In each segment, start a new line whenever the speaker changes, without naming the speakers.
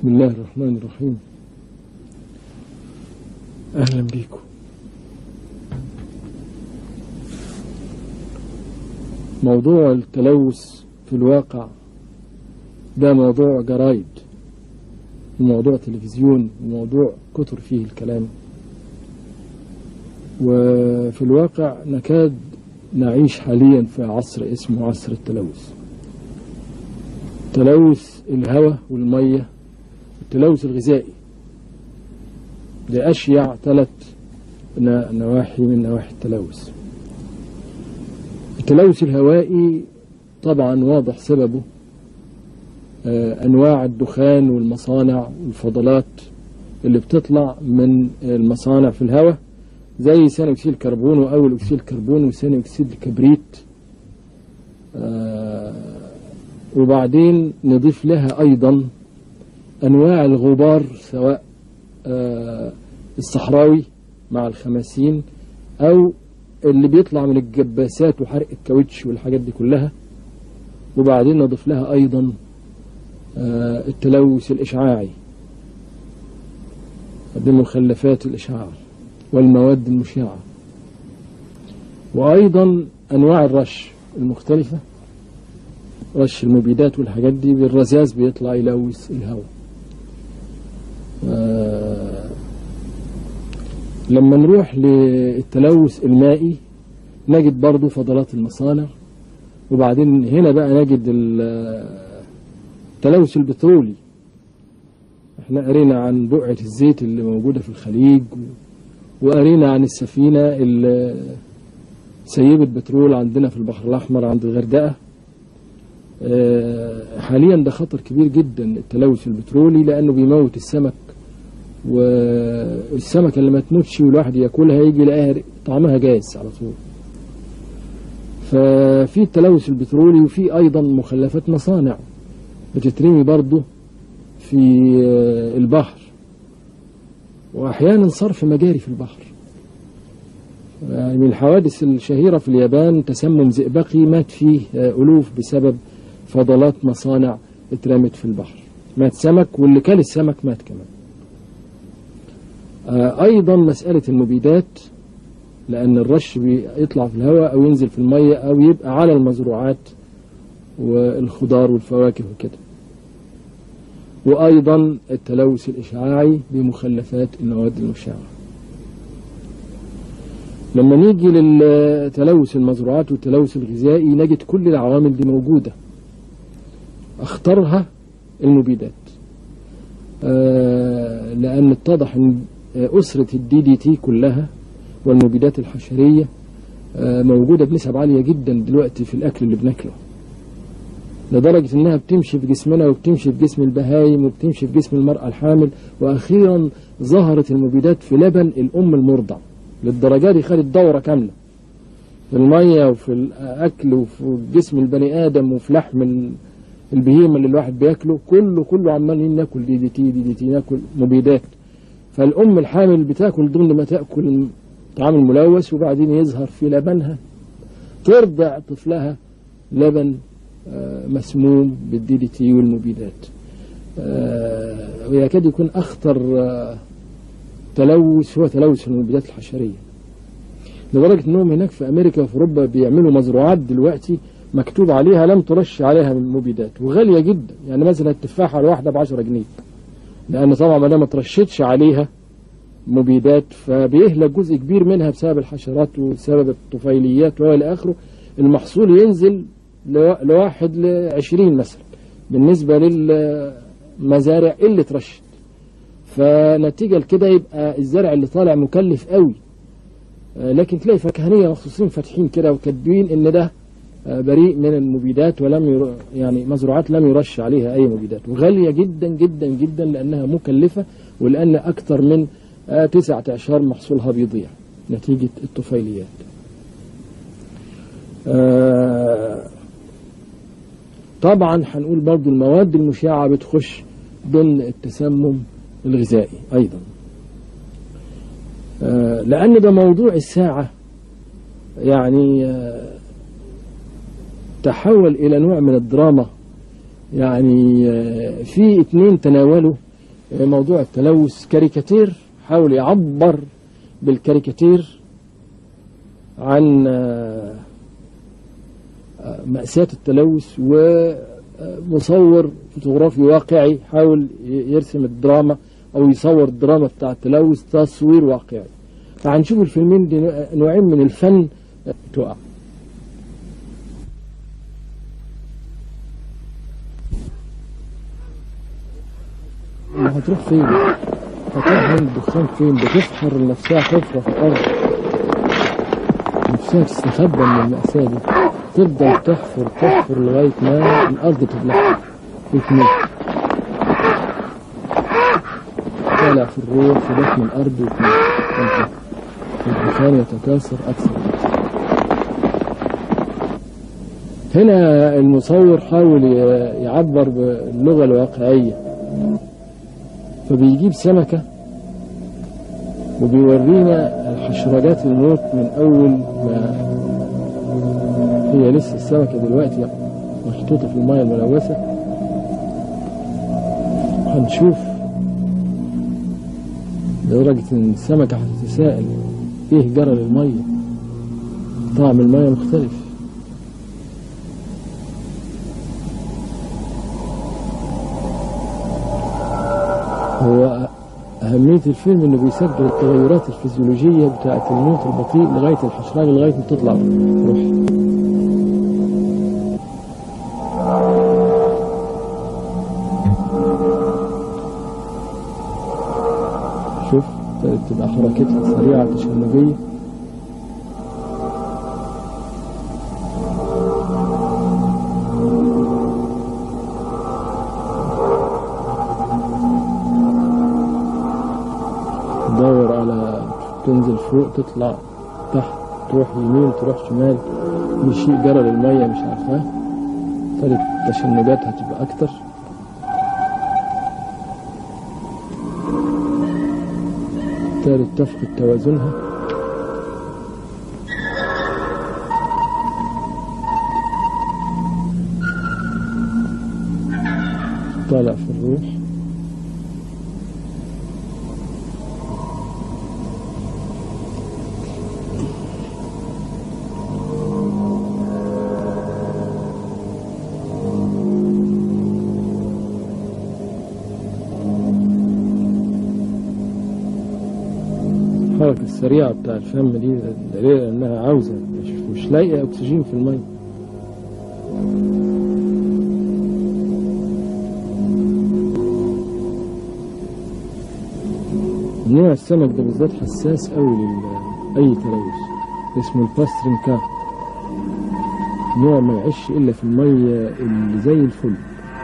بسم الله الرحمن الرحيم أهلا بكم موضوع التلوث في الواقع ده موضوع جرايد وموضوع تلفزيون وموضوع كتر فيه الكلام وفي الواقع نكاد نعيش حاليا في عصر اسمه عصر التلوث تلوث الهواء والمية التلوث الغذائي ده أشيع ثلاث نواحي من نواحي التلوث التلوث الهوائي طبعا واضح سببه أنواع الدخان والمصانع والفضلات اللي بتطلع من المصانع في الهواء زي ثاني أكسيد الكربون وأول أكسيد الكربون وثاني أكسيد الكبريت وبعدين نضيف لها أيضا أنواع الغبار سواء الصحراوي مع الخماسين أو اللي بيطلع من الجباسات وحرق الكاوتش والحاجات دي كلها وبعدين نضيف لها أيضا التلوث الإشعاعي بمخلفات الإشعاع والمواد المشعة وأيضا أنواع الرش المختلفة رش المبيدات والحاجات دي بالرذاذ بيطلع يلوث الهواء آه لما نروح للتلوث المائي نجد برضو فضلات المصانع وبعدين هنا بقى نجد التلوث البترولي احنا قرينا عن بقعة الزيت اللي موجودة في الخليج وقرينا عن السفينة اللي سيبت بترول عندنا في البحر الأحمر عند الغردقة حاليا ده خطر كبير جدا التلوث البترولي لأنه بيموت السمك والسمكة اللي ما تموتش والواحد ياكلها يجي يلاقيها طعمها جاز على طول ففي التلوث البترولي وفي أيضا مخلفات مصانع بتترمي برضه في البحر وأحيانا صرف مجاري في البحر يعني من الحوادث الشهيرة في اليابان تسمم زئبقي مات فيه ألوف بسبب فضلات مصانع اترمت في البحر مات سمك واللي كل السمك مات كمان أيضا مسألة المبيدات لأن الرش بيطلع في الهواء أو ينزل في المية أو يبقى على المزروعات والخضار والفواكه وكده وأيضا التلوث الإشعاعي بمخلفات المواد المشعة لما نيجي للتلوث المزروعات والتلوث الغذائي نجد كل العوامل دي موجودة أخطرها المبيدات آه لأن اتضح أن أسرة الدي دي تي كلها والمبيدات الحشرية آه موجودة بنسب عالية جدا دلوقتي في الأكل اللي بناكله لدرجة أنها بتمشي في جسمنا وبتمشي في جسم البهايم وبتمشي في جسم المرأة الحامل وأخيرا ظهرت المبيدات في لبن الأم المرضع للدرجة دي خدت دورة كاملة في المية وفي الأكل وفي جسم البني آدم وفي لحم البهيمة اللي الواحد بياكله كله كله عمالين ناكل دي دي تي دي دي تي ناكل مبيدات فالأم الحامل بتاكل ضمن ما تاكل طعام الملوث وبعدين يظهر في لبنها ترضع طفلها لبن مسموم بالدي دي تي والمبيدات ويكاد يكون أخطر تلوث هو تلوث المبيدات الحشرية لدرجة أنهم هناك في أمريكا وفي أوروبا بيعملوا مزروعات دلوقتي مكتوب عليها لم ترش عليها من مبيدات وغالية جدا يعني مثلا التفاحة الواحدة ب 10 جنيه لأن طبعا ما دام ما ترشتش عليها مبيدات فبيهلك جزء كبير منها بسبب الحشرات وبسبب الطفيليات وإلى آخره المحصول ينزل لواحد لعشرين مثلا بالنسبة للمزارع اللي ترشت فنتيجة لكده يبقى الزرع اللي طالع مكلف قوي لكن تلاقي فكهانية مخصوصين فاتحين كده وكاتبين ان ده بريء من المبيدات ولم يعني مزروعات لم يرش عليها اي مبيدات وغالية جدا جدا جدا لانها مكلفة ولان اكثر من تسعة اعشار محصولها بيضيع نتيجة الطفيليات طبعا هنقول برضو المواد المشعة بتخش ضمن التسمم الغذائي أيضا لأن ده موضوع الساعة يعني تحول إلى نوع من الدراما يعني في اتنين تناولوا موضوع التلوث كاريكاتير حاول يعبر بالكاريكاتير عن آه، آه، مأساة التلوث ومصور فوتوغرافي واقعي حاول يرسم الدراما أو يصور الدراما بتاع التلوث تصوير واقعي فهنشوف الفيلمين دي نوعين من الفن تقع هتروح فين هتروح من الدخان فين بتفحر لنفسها حفرة في الأرض نفسها تستخبى من المأساة دي تفضل تحفر تحفر لغاية ما الأرض تبلعها وتموت طالع في الروح في بطن الأرض وتموت الدخان يتكاثر أكثر هنا المصور حاول يعبر باللغة الواقعية فبيجيب سمكة وبيورينا الحشرجات الموت من أول ما هي لسه السمكة دلوقتي محطوطة في المياه الملوثة هنشوف لدرجة إن السمكة هتتساءل إيه جرى للمية طعم المية مختلف هو أهمية الفيلم إنه بيسجل التغيرات الفيزيولوجية بتاعة الموت البطيء لغاية الحشرجة لغاية ما تطلع روح شوف تبقى حركتها سريعة تشنجية تدور على تنزل فوق تطلع تحت تروح يمين تروح شمال في شيء جرى للمية مش عارفاه ابتدت تشنجاتها تبقى أكتر ابتدت تفقد توازنها طالع في الروح الحركة السريعة بتاع الفم دي دليل انها عاوزة مش, مش لاقية اكسجين في المية نوع السمك ده بالذات حساس قوي لأي تلوث اسمه الباسترنكا نوع ما يعيش إلا في المية اللي زي الفل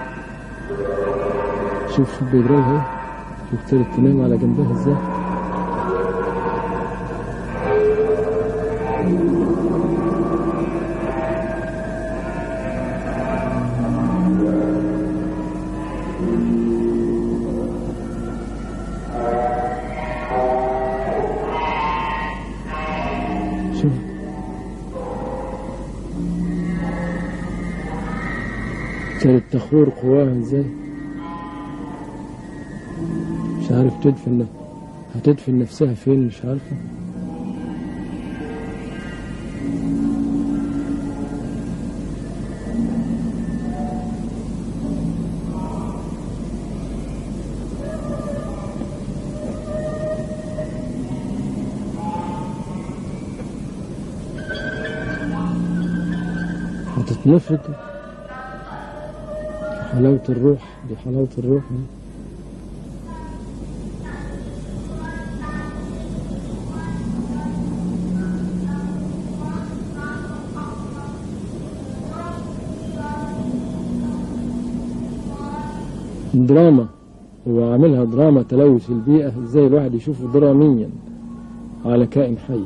شوف شوف بيجرالها شوف ابتدت تنام على جنبها ازاي شوف ابتدت تخور قواها ازاي مش عارف تدفن نف- هتدفن نفسها فين مش عارفة هتتنفض حلاوة الروح دي حلاوة الروح دي دراما هو عاملها دراما تلوث البيئة ازاي الواحد يشوفه دراميا على كائن حي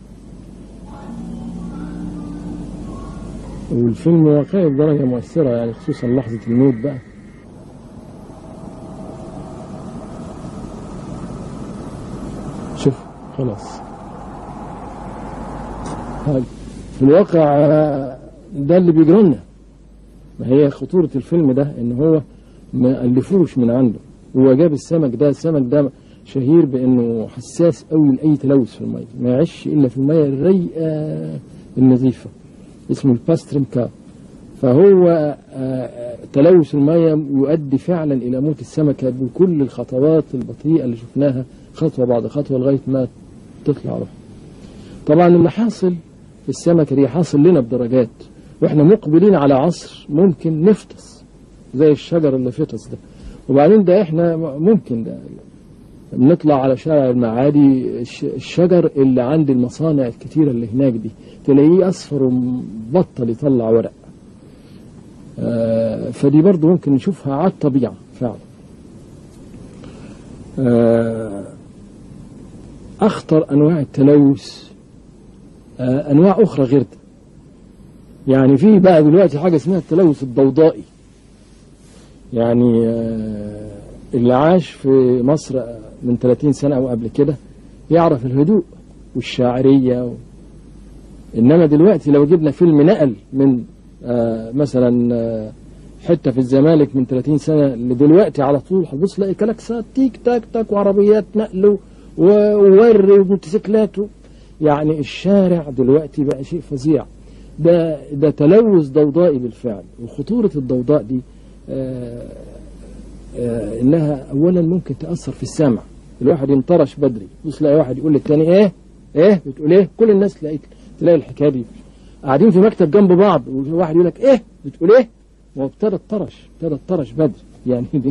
والفيلم واقعي بدرجة مؤثرة يعني خصوصا لحظة الموت بقى شوف خلاص هاي. في الواقع آه، ده اللي بيجرى لنا ما هي خطورة الفيلم ده ان هو ما ألفوش من عنده هو جاب السمك ده السمك ده شهير بانه حساس قوي لاي تلوث في الميه ما يعيش الا في الميه الرايقه النظيفه اسمه الباسترم كاب فهو آه، تلوث الميه يؤدي فعلا الى موت السمكه بكل الخطوات البطيئه اللي شفناها خطوه بعد خطوه لغايه ما تطلع روح طبعا اللي حاصل في السمكه دي حاصل لنا بدرجات واحنا مقبلين على عصر ممكن نفطس زي الشجر اللي فطس ده وبعدين ده احنا ممكن ده بنطلع على شارع المعادي الش- الشجر اللي عند المصانع الكتيرة اللي هناك دي تلاقيه أصفر ومبطل يطلع ورق آه، فدي برضو ممكن نشوفها على الطبيعة فعلا آه، أخطر أنواع التلوث آه، أنواع أخرى غير ده يعني في بقى دلوقتي حاجة اسمها التلوث الضوضائي يعني آه، اللي عاش في مصر من 30 سنة أو قبل كده يعرف الهدوء والشاعرية و... إنما دلوقتي لو جبنا فيلم نقل من آه مثلا آه حتة في الزمالك من 30 سنة لدلوقتي على طول هتبص تلاقي كلاكسات تيك تاك تاك وعربيات نقل و- ووري وموتوسيكلات و- يعني الشارع دلوقتي بقى شيء فظيع ده ده تلوث ضوضائي بالفعل وخطورة الضوضاء دي آه آه، انها اولا ممكن تاثر في السمع الواحد ينطرش بدري بص تلاقي واحد يقول للتاني ايه ايه بتقول ايه كل الناس تلاقي تلاقي الحكايه دي قاعدين في مكتب جنب بعض وواحد يقول لك ايه بتقول ايه ما هو ابتدى الطرش ابتدى الطرش بدري يعني دي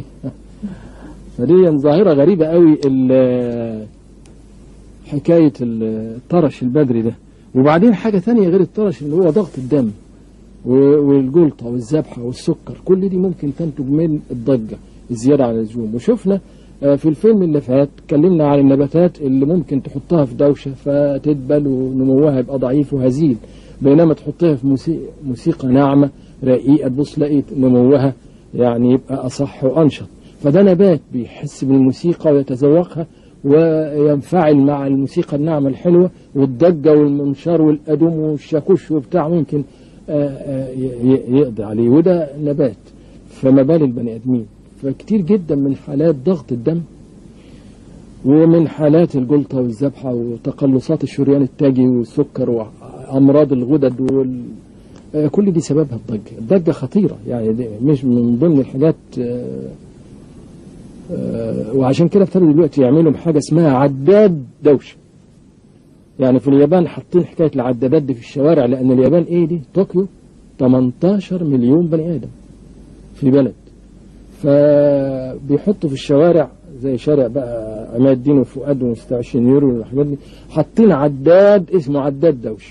فدي ظاهره غريبه قوي ال- حكايه الطرش البدري ده وبعدين حاجه ثانيه غير الطرش اللي هو ضغط الدم و- والجلطة والذبحة والسكر كل دي ممكن تنتج من الضجة الزيادة عن اللزوم وشفنا آه، في الفيلم اللي فات اتكلمنا عن النباتات اللي ممكن تحطها في دوشة فتدبل ونموها يبقى ضعيف وهزيل بينما تحطها في موسيقى, موسيقى ناعمة رقيقة تبص لقيت نموها يعني يبقى أصح وأنشط فده نبات بيحس بالموسيقى ويتذوقها وينفعل مع الموسيقى الناعمة الحلوة والضجة والمنشار والأدم والشاكوش وبتاع ممكن آه، آه، ي- ي- يقضي عليه وده نبات فما بال البني ادمين فكتير جدا من حالات ضغط الدم ومن حالات الجلطة والذبحة وتقلصات الشريان التاجي والسكر وأمراض الغدد وال... آه، كل دي سببها الضجة الضجة خطيرة يعني دي مش من ضمن الحاجات آه، آه، وعشان كده ابتدوا دلوقتي يعملوا حاجة اسمها عداد دوشة يعني في اليابان حاطين حكاية العدادات دي في الشوارع لأن اليابان إيه دي طوكيو 18 مليون بني آدم في بلد فبيحطوا في الشوارع زي شارع بقى عماد الدين وفؤاد و26 يورو والحاجات دي حاطين عداد اسمه عداد دوشة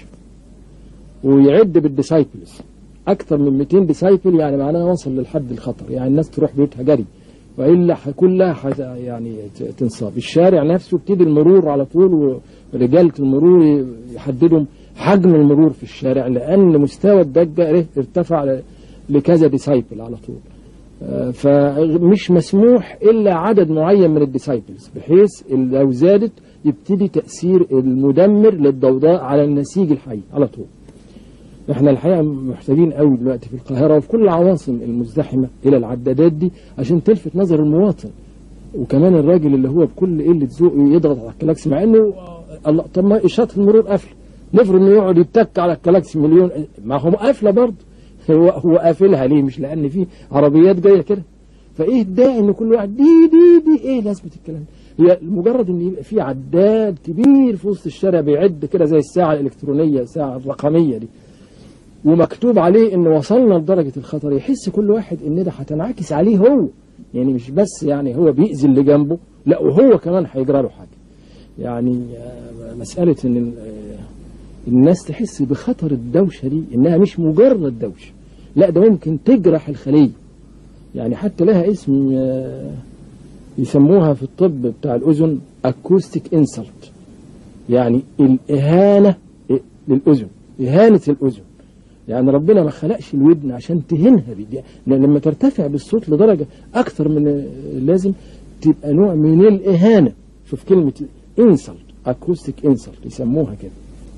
ويعد بالديسايبلز أكثر من 200 ديسايبل يعني معناها وصل للحد الخطر يعني الناس تروح بيوتها جري والا ح- كلها حت- يعني ت- تنصاب الشارع نفسه يبتدي المرور على طول ورجاله المرور ي- يحددوا حجم المرور في الشارع لان مستوى الضجه إيه؟ ارتفع ل- لكذا ديسايبل على طول آه، فمش مسموح الا عدد معين من الديسايبلز بحيث لو زادت يبتدي تاثير المدمر للضوضاء على النسيج الحي على طول احنا الحقيقه محتاجين قوي دلوقتي في القاهره وفي كل العواصم المزدحمه الى العدادات دي عشان تلفت نظر المواطن وكمان الراجل اللي هو بكل قله ذوقه يضغط على الكلاكس مع انه آه، الله طب ما اشاره المرور قافله نفرض انه يقعد يتك على الكلاكس مليون ما هو قافله برضه هو هو قافلها ليه مش لان في عربيات جايه كده فايه الداعي ان كل واحد دي دي دي ايه لازمه الكلام ده؟ هي مجرد ان يبقى في عداد كبير في وسط الشارع بيعد كده زي الساعه الالكترونيه الساعه الرقميه دي ومكتوب عليه ان وصلنا لدرجه الخطر يحس كل واحد ان ده هتنعكس عليه هو يعني مش بس يعني هو بيأذي اللي جنبه لا وهو كمان هيجرى له حاجه يعني آه، مساله ان ال- آه، الناس تحس بخطر الدوشه دي انها مش مجرد دوشه لا ده ممكن تجرح الخليه يعني حتى لها اسم آه، يسموها في الطب بتاع الاذن اكوستيك انسلت يعني الاهانه للاذن اهانه الاذن يعني ربنا ما خلقش الودن عشان تهينها بدي لأن لما ترتفع بالصوت لدرجة أكثر من اللازم تبقى نوع من الإهانة شوف كلمة انسلت اكوستيك انسلت يسموها كده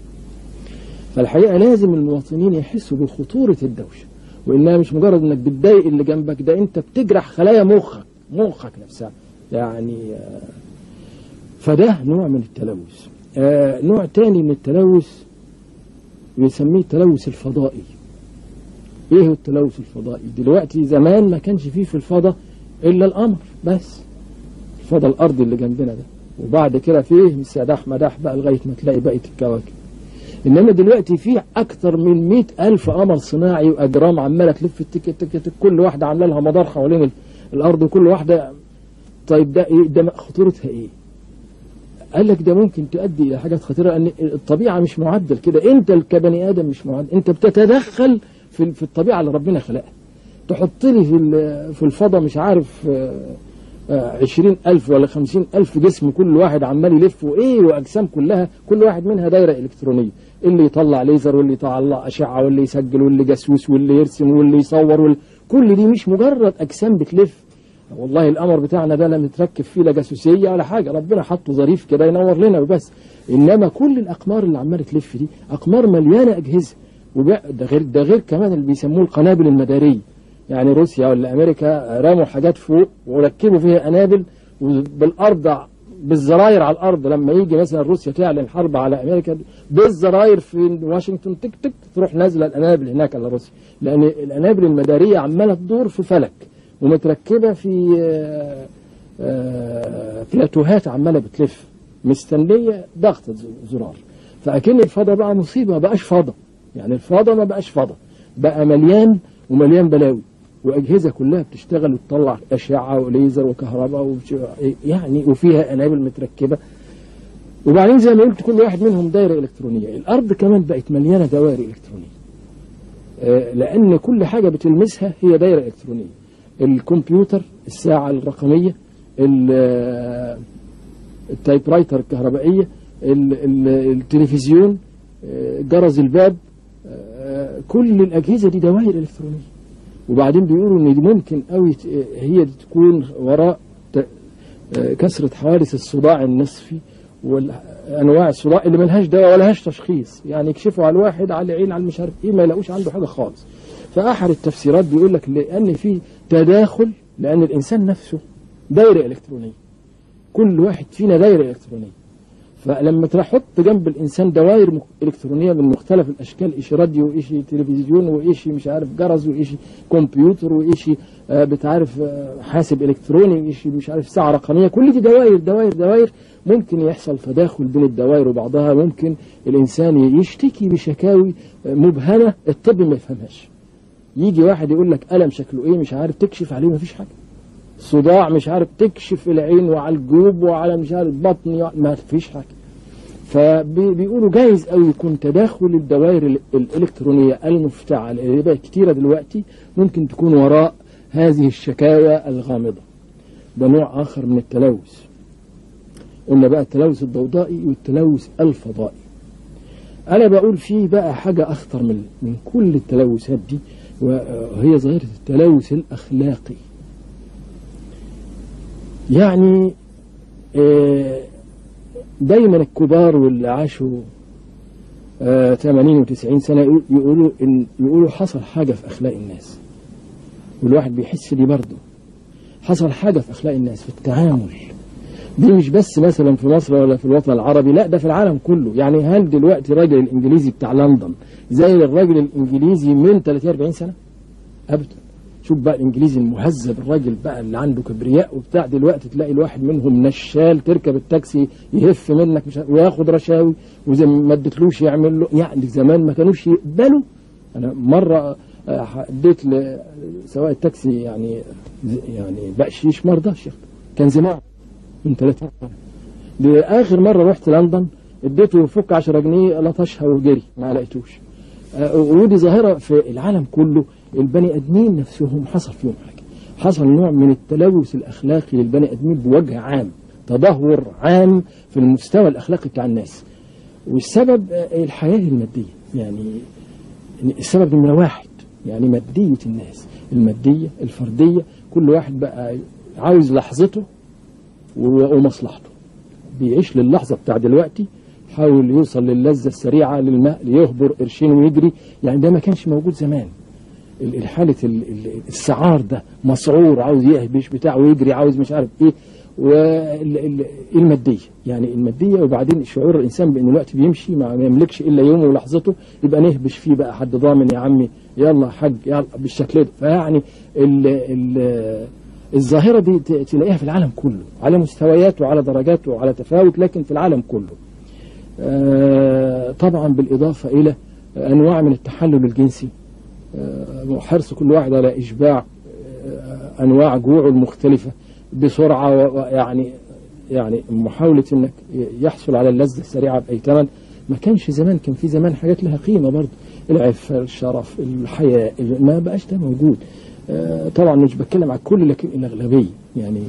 فالحقيقة لازم المواطنين يحسوا بخطورة الدوشة وإنها مش مجرد إنك بتضايق اللي جنبك ده أنت بتجرح خلايا مخك مخك نفسها يعني آه، فده نوع من التلوث آه، نوع تاني من التلوث بيسميه التلوث الفضائي ايه هو التلوث الفضائي دلوقتي زمان ما كانش فيه في الفضاء الا القمر بس الفضاء الارضي اللي جنبنا ده وبعد كده فيه سداح مداح بقى لغايه ما تلاقي بقيه الكواكب انما دلوقتي في اكتر من مئة الف قمر صناعي واجرام عماله تلف التك تك تك كل واحده عامله لها مدار حوالين ال- الارض وكل واحده طيب ده ايه ده خطورتها ايه قال لك ده ممكن تؤدي الى حاجات خطيره ان الطبيعه مش معدل كده انت كبني ادم مش معدل انت بتتدخل في في الطبيعه اللي ربنا خلقها تحط لي في ال- في الفضاء مش عارف آه، آه، عشرين ألف ولا خمسين ألف جسم كل واحد عمال يلف وإيه وأجسام كلها كل واحد منها دايرة إلكترونية اللي يطلع ليزر واللي يطلع أشعة واللي يسجل واللي جاسوس واللي يرسم واللي يصور واللي كل دي مش مجرد أجسام بتلف والله القمر بتاعنا ده لا متركب فيه لا جاسوسية ولا حاجة ربنا حطه ظريف كده ينور لنا وبس إنما كل الأقمار اللي عمالة تلف دي أقمار مليانة أجهزة وبقى ده غير ده غير كمان اللي بيسموه القنابل المدارية يعني روسيا ولا امريكا رموا حاجات فوق وركبوا فيها قنابل بالارض بالزراير على الارض لما يجي مثلا روسيا تعلن حرب على امريكا بالزراير في واشنطن تك تك تروح نازله القنابل هناك على روسيا لان القنابل المداريه عماله تدور في فلك ومتركبه في آه، آه، بلاتوهات عماله بتلف مستنيه ضغطه زرار فاكن الفضاء بقى مصيبه ما بقاش فضاء يعني الفضاء ما بقاش فضاء بقى مليان ومليان بلاوي واجهزه كلها بتشتغل وتطلع اشعه وليزر وكهرباء وبش- يعني وفيها قنابل متركبه وبعدين زي ما قلت كل واحد منهم دايره الكترونيه الارض كمان بقت مليانه دوائر الكترونيه آه، لان كل حاجه بتلمسها هي دايره الكترونيه الكمبيوتر الساعه الرقميه ال- آه، التايب رايتر الكهربائيه ال- ال- التلفزيون آه، جرس الباب آه، كل الاجهزه دي دوائر الكترونيه وبعدين بيقولوا ان دي ممكن قوي ت- هي دي تكون وراء ت- آه، كثره حوادث الصداع النصفي وانواع الصداع اللي ملهاش دواء ولا لهاش تشخيص يعني يكشفوا على الواحد على العين على مش عارف ايه ما يلاقوش عنده حاجه خالص فاحد التفسيرات بيقول لك لان في تداخل لان الانسان نفسه دايره الكترونيه كل واحد فينا دايره الكترونيه فلما تحط جنب الانسان دوائر مك- الكترونيه من مختلف الاشكال ايش راديو وايش تلفزيون وايش مش عارف جرس وايش كمبيوتر وايش آه، بتعرف آه، حاسب الكتروني وايش مش عارف ساعه رقميه كل دي دوائر دوائر دوائر ممكن يحصل تداخل بين الدوائر وبعضها ممكن الانسان يشتكي بشكاوي آه، مبهمه الطب ما يفهمهاش يجي واحد يقول لك الم شكله ايه مش عارف تكشف عليه ما فيش حاجه صداع مش عارف تكشف العين وعلى الجيوب وعلى مش عارف بطن ما فيش حاجه فبيقولوا جايز قوي يكون تداخل الدوائر ال- الالكترونيه المفتعله اللي بقت كتيره دلوقتي ممكن تكون وراء هذه الشكاوى الغامضه ده نوع اخر من التلوث قلنا بقى التلوث الضوضائي والتلوث الفضائي انا بقول فيه بقى حاجه اخطر من من كل التلوثات دي وهي ظاهره التلوث الاخلاقي يعني آه، دايما الكبار واللي عاشوا آه، 80 و90 سنه يقول- يقولوا ان يقولوا حصل حاجه في اخلاق الناس والواحد بيحس دي برضه حصل حاجه في اخلاق الناس في التعامل دي مش بس مثلا في مصر ولا في الوطن العربي لا ده في العالم كله يعني هل دلوقتي الراجل الانجليزي بتاع لندن زي الراجل الانجليزي من 30 40 سنه ابدا شوف بقى الانجليزي المهذب الراجل بقى اللي عنده كبرياء وبتاع دلوقتي تلاقي الواحد منهم نشال تركب التاكسي يهف منك مش عارف- وياخد رشاوي وزي ما اديتلوش يعمل له يعني زمان ما كانوش يقبلوا انا مره آه، اديت لسواق التاكسي يعني يعني بقشيش ما رضاش ياخده. كان زمان من 30 سنه لاخر مره رحت لندن اديته فك 10 جنيه لطشها وجري ما لقيتوش آه، ودي ظاهره في العالم كله البني ادمين نفسهم حصل فيهم حاجه حصل نوع من التلوث الاخلاقي للبني ادمين بوجه عام تدهور عام في المستوى الاخلاقي بتاع الناس والسبب آه، الحياه الماديه يعني السبب نمره واحد يعني ماديه الناس الماديه الفرديه كل واحد بقى عاوز لحظته و- ومصلحته بيعيش للحظة بتاع دلوقتي حاول يوصل للذة السريعة للماء ليهبر قرشين ويجري يعني ده ما كانش موجود زمان ال- حالة ال- ال- السعار ده مسعور عاوز يهبش بتاع ويجري عاوز مش عارف ايه والمادية يعني المادية وبعدين شعور الإنسان بأن الوقت بيمشي ما ما يملكش إلا يومه ولحظته يبقى نهبش فيه بقى حد ضامن يا عمي يلا يا حاج يلا بالشكل ده فيعني ال ال الظاهرة دي ت- تلاقيها في العالم كله على مستويات وعلى درجات وعلى تفاوت لكن في العالم كله آه، طبعا بالإضافة إلى أنواع من التحلل الجنسي آه، حرص كل واحد على إشباع آه، أنواع جوعه المختلفة بسرعة و- ويعني يعني محاولة إنك يحصل على اللذة السريعة بأي ثمن ما كانش زمان كان في زمان حاجات لها قيمة برضه العفة الشرف الحياء ما بقاش ده موجود آه، طبعا مش بتكلم على الكل لكن الأغلبية يعني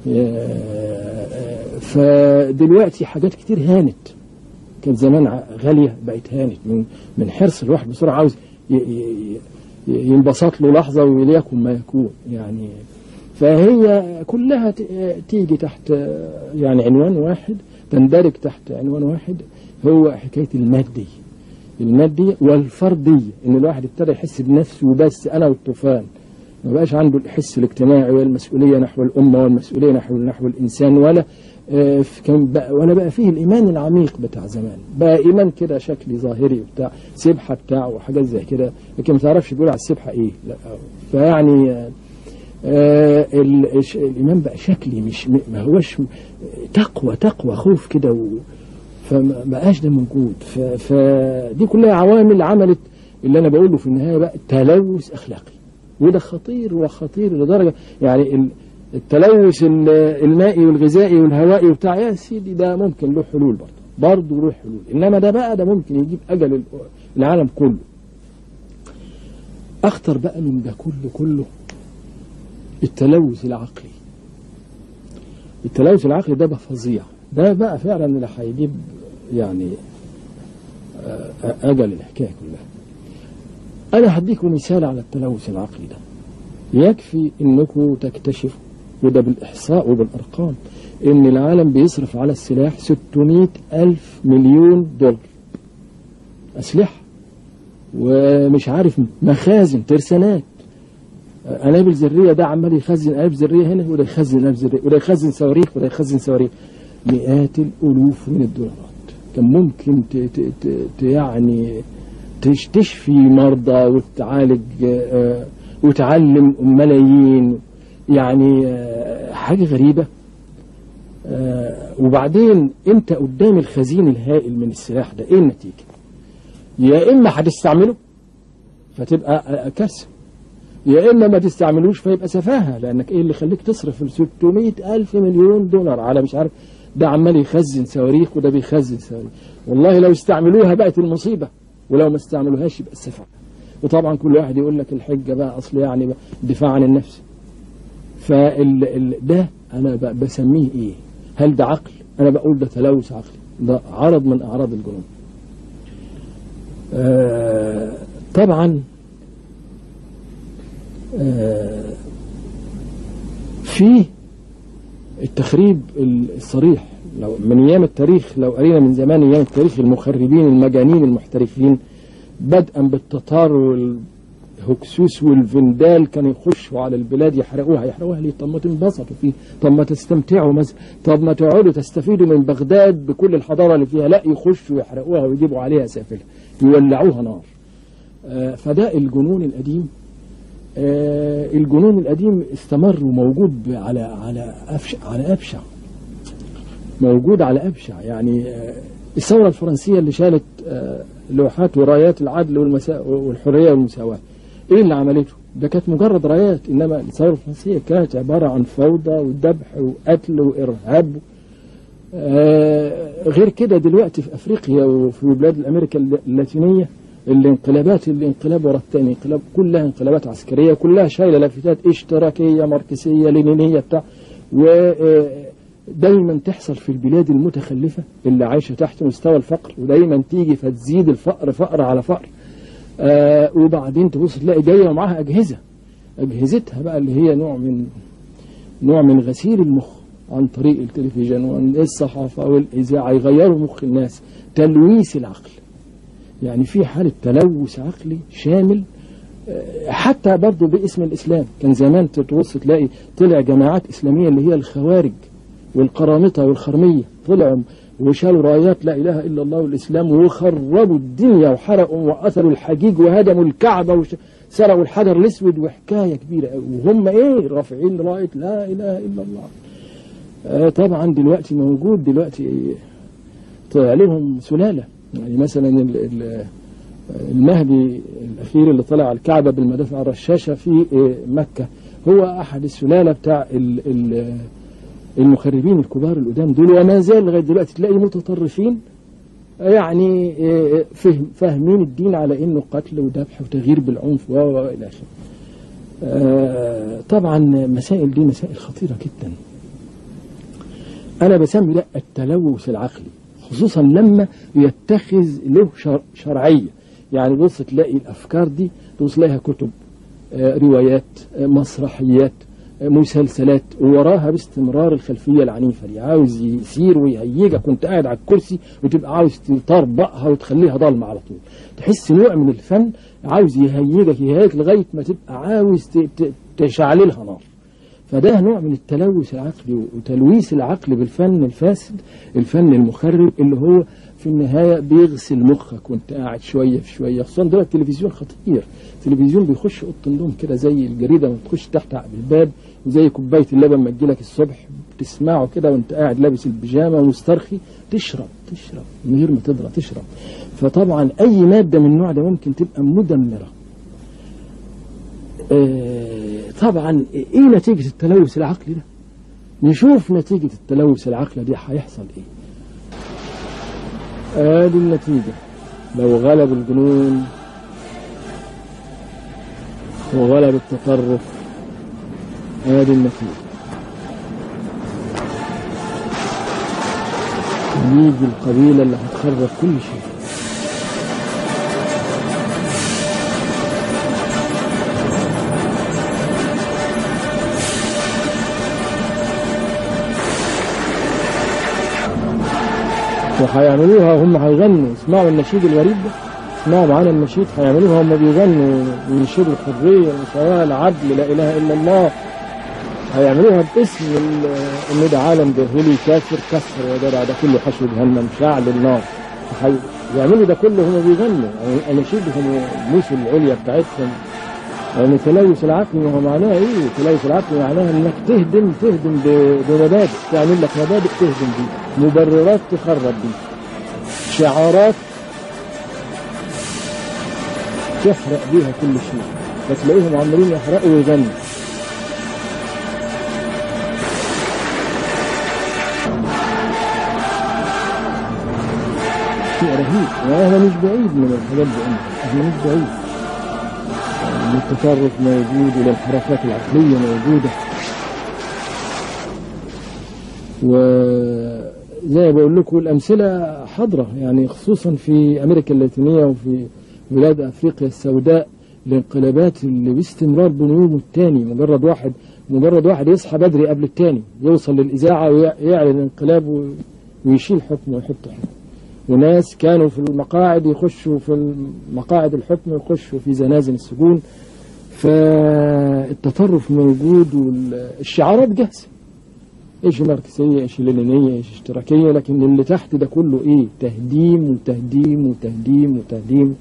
آه، فدلوقتي حاجات كتير هانت كانت زمان ع- غالية بقت هانت من من حرص الواحد بسرعة عاوز ي- ي- ي- ينبسط له لحظة وليكن ما يكون يعني فهي كلها ت- تيجي تحت يعني عنوان واحد تندرج تحت عنوان واحد هو حكاية المادية المادية والفردية إن الواحد ابتدى يحس بنفسه بس أنا والطوفان ما بقاش عنده الحس الاجتماعي والمسؤولية نحو الأمة والمسؤولية نحو نحو الإنسان ولا آه، في- كان بقى ولا بقى فيه الإيمان العميق بتاع زمان بقى إيمان كده شكلي ظاهري وبتاع سبحة بتاع وحاجات زي كده لكن ما تعرفش بيقول على السبحة إيه لا فيعني آه، آه ال- الش- الإيمان بقى شكلي مش م- ما هوش م- تقوى تقوى خوف كده و فما بقاش ده موجود ف- فدي كلها عوامل عملت اللي أنا بقوله في النهاية بقى تلوث أخلاقي وده خطير وخطير لدرجة يعني ال- التلوث ال- المائي والغذائي والهوائي وبتاع يا سيدي ده ممكن له حلول برضه برضه له حلول إنما ده بقى ده ممكن يجيب أجل ال- العالم كله أخطر بقى من ده كله كله التلوث العقلي التلوث العقلي ده بقى فظيع ده بقى فعلا اللي هيجيب يعني آه، أجل الحكاية كلها أنا هديكم مثال على التلوث العقلي ده يكفي انكم تكتشفوا وده بالإحصاء وبالأرقام إن العالم بيصرف على السلاح 600 ألف مليون دولار أسلحة ومش عارف مخازن ترسانات قنابل ذرية ده عمال يخزن قنابل ذرية هنا وده يخزن قنابل ذرية وده يخزن صواريخ وده يخزن صواريخ مئات الألوف من الدولارات كان ممكن ت ت ت ت يعني تش- تشفي مرضى وتعالج آه، وتعلم ملايين يعني آه، حاجة غريبة آه، وبعدين انت قدام الخزين الهائل من السلاح ده ايه النتيجة يا اما هتستعمله فتبقى آه، كارثة يا اما ما تستعملوش فيبقى سفاهة لانك ايه اللي خليك تصرف ال 600 الف مليون دولار على مش عارف ده عمال يخزن صواريخ وده بيخزن صواريخ والله لو استعملوها بقت المصيبة ولو ما استعملوهاش يبقى السفاهة وطبعا كل واحد يقول لك الحجة بقى اصل يعني بقى دفاع عن النفس فال ال- ده انا ب- بسميه ايه هل ده عقل انا بقول ده تلوث عقلي ده عرض من اعراض الجنون آه طبعا آه في التخريب الصريح لو من ايام التاريخ لو قرينا من زمان ايام التاريخ المخربين المجانين المحترفين بدءا بالتتار والهكسوس والفندال كانوا يخشوا على البلاد يحرقوها يحرقوها ليه طب ما تنبسطوا فيه طب ما تستمتعوا مز... طب ما تقعدوا تستفيدوا من بغداد بكل الحضارة اللي فيها لا يخشوا يحرقوها ويجيبوا عليها سافلها يولعوها نار آه فده الجنون القديم آه الجنون القديم استمر وموجود على على أبشع على أبشع موجود على أبشع يعني آه الثورة الفرنسية اللي شالت آه لوحات ورايات العدل والمسا... والحرية والمساواة ايه اللي عملته ده كانت مجرد رايات انما الثورة الفرنسية كانت عبارة عن فوضى وذبح وقتل وارهاب آه غير كده دلوقتي في افريقيا وفي بلاد الامريكا اللاتينية الانقلابات الانقلاب ورا الثاني انقلاب كلها انقلابات عسكرية كلها شايلة لافتات اشتراكية ماركسية لينينية بتاع و دايما تحصل في البلاد المتخلفة اللي عايشة تحت مستوى الفقر ودايما تيجي فتزيد الفقر فقر على فقر آه وبعدين تبص تلاقي جاية ومعاها أجهزة أجهزتها بقى اللي هي نوع من نوع من غسيل المخ عن طريق التلفزيون والصحافة والإذاعة يغيروا مخ الناس تلويث العقل يعني في حالة تلوث عقلي شامل حتى برضه باسم الإسلام كان زمان تبص تلاقي طلع جماعات إسلامية اللي هي الخوارج والقرامطة والخرمية طلعوا وشالوا رايات لا إله إلا الله والإسلام وخربوا الدنيا وحرقوا وقتلوا الحجيج وهدموا الكعبة وسرقوا الحجر الأسود وحكاية كبيرة قوي وهم إيه رافعين راية لا إله إلا الله آه طبعا دلوقتي موجود دلوقتي طلع لهم سلالة يعني مثلا ال ال المهدي الأخير اللي طلع على الكعبة بالمدافع الرشاشة في مكة هو أحد السلالة بتاع المخربين الكبار القدام دول وما زال لغاية دلوقتي تلاقي متطرفين يعني فهم فاهمين الدين على انه قتل وذبح وتغيير بالعنف والى اخره. طبعا مسائل دي مسائل خطيره جدا. انا بسمي ده التلوث العقلي خصوصا لما يتخذ له شرعيه. يعني بص تلاقي الافكار دي تبص تلاقيها كتب روايات مسرحيات مسلسلات ووراها باستمرار الخلفية العنيفة دي عاوز يسير ويهيجك وانت قاعد على الكرسي وتبقى عاوز تطربقها وتخليها ضلمة على طول تحس نوع من الفن عاوز يهيجك يهيجك لغاية ما تبقى عاوز تشعللها نار فده نوع من التلوث العقلي وتلويث العقل بالفن الفاسد الفن المخرب اللي هو في النهاية بيغسل مخك وانت قاعد شوية في شوية خصوصا دلوقتي التلفزيون خطير التلفزيون بيخش اوضه النوم كده زي الجريدة ما تخش تحت عقب الباب وزي كوباية اللبن ما تجيلك الصبح تسمعه كده وانت قاعد لابس البيجامة ومسترخي تشرب تشرب من غير ما تضرب تشرب فطبعا اي مادة من النوع ده ممكن تبقى مدمرة اه طبعا ايه نتيجة التلوث العقلي ده نشوف نتيجة التلوث العقلي دي هيحصل ايه ادي النتيجة لو غلب الجنون وغلب التطرف ادي النتيجة يجي القبيلة اللي هتخرب كل شيء وهيعملوها هم هيغنوا اسمعوا النشيد الغريب ده اسمعوا معانا النشيد هيعملوها هم بيغنوا وينشدوا الحرية والمساواة العدل لا إله إلا الله هيعملوها باسم إن ده عالم جاهلي كافر كفر يا جدع ده كله حشو جهنم شعل النار يعملوا ده كله هم بيغنوا يعني أناشيدهم الموسى العليا بتاعتهم يعني تلوث العقل ما هو معناه ايه؟ تلوث العقل معناها انك تهدم تهدم بمبادئ تعمل لك مبادئ تهدم بيه مبررات تخرب بيه شعارات تحرق بيها كل شيء فتلاقيهم عمالين يحرقوا ويغنوا شيء رهيب واحنا مش بعيد من الحاجات دي احنا مش بعيد التطرف موجود والانحرافات العقلية موجودة وزي ما بقول لكم الأمثلة حاضرة يعني خصوصا في أمريكا اللاتينية وفي بلاد أفريقيا السوداء الانقلابات اللي باستمرار بنيوم التاني مجرد واحد مجرد واحد يصحى بدري قبل التاني يوصل للإذاعة ويعلن انقلاب ويشيل حكم ويحط حكم وناس كانوا في المقاعد يخشوا في مقاعد الحكم يخشوا في زنازل السجون فالتطرف موجود والشعارات جاهزة ايش ماركسية ايش لينينية ايش اشتراكية لكن اللي تحت ده كله ايه تهديم وتهديم وتهديم وتهديم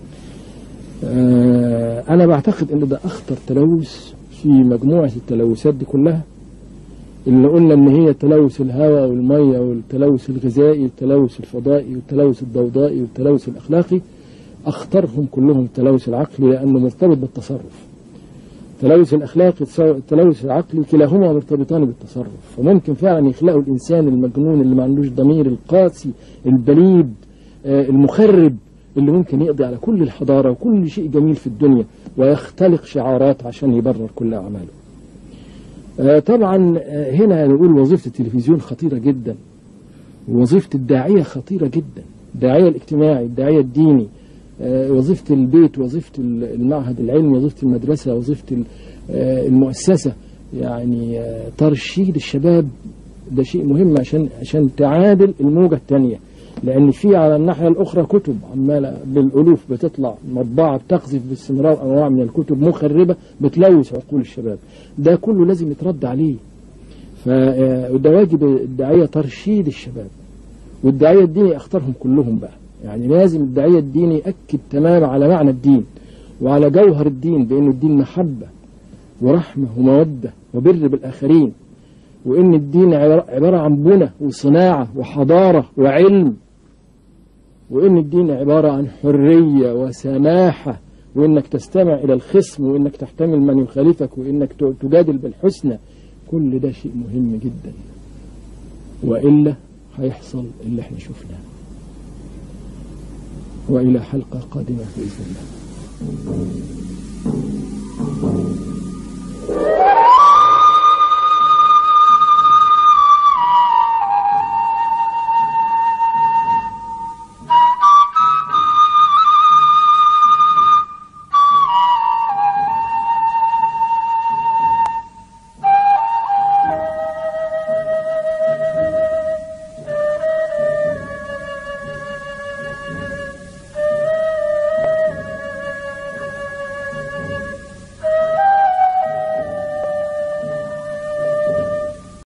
آه انا بعتقد ان ده اخطر تلوث في مجموعة التلوثات دي كلها اللي قلنا ان هي تلوث الهواء والمية والتلوث الغذائي والتلوث الفضائي والتلوث الضوضائي والتلوث الاخلاقي اخطرهم كلهم التلوث العقلي لانه مرتبط بالتصرف التلوث الاخلاقي التلوث العقلي كلاهما مرتبطان بالتصرف فممكن فعلا يخلقوا الانسان المجنون اللي ما عندوش ضمير القاسي البليد المخرب اللي ممكن يقضي على كل الحضاره وكل شيء جميل في الدنيا ويختلق شعارات عشان يبرر كل اعماله طبعا هنا نقول وظيفة التلفزيون خطيرة جدا وظيفة الداعية خطيرة جدا الداعية الاجتماعي الداعية الديني وظيفة البيت وظيفة المعهد العلمي وظيفة المدرسة وظيفة المؤسسة يعني ترشيد الشباب ده شيء مهم عشان عشان تعادل الموجة الثانية لأن في على الناحية الأخرى كتب عمالة بالألوف بتطلع مطبعة بتقذف باستمرار أنواع من الكتب مخربة بتلوث عقول الشباب ده كله لازم يترد عليه فده واجب الداعية ترشيد الشباب والداعية الديني اختارهم كلهم بقى يعني لازم الداعية الديني يأكد تماما على معنى الدين وعلى جوهر الدين بأن الدين محبة ورحمة ومودة وبر بالآخرين وإن الدين عبارة عن بنى وصناعة وحضارة وعلم وإن الدين عبارة عن حرية وسماحة وإنك تستمع إلى الخصم وإنك تحتمل من يخالفك وإنك تجادل بالحسنى كل ده شيء مهم جدا وإلا هيحصل اللي احنا شفناه وإلى حلقة قادمة بإذن الله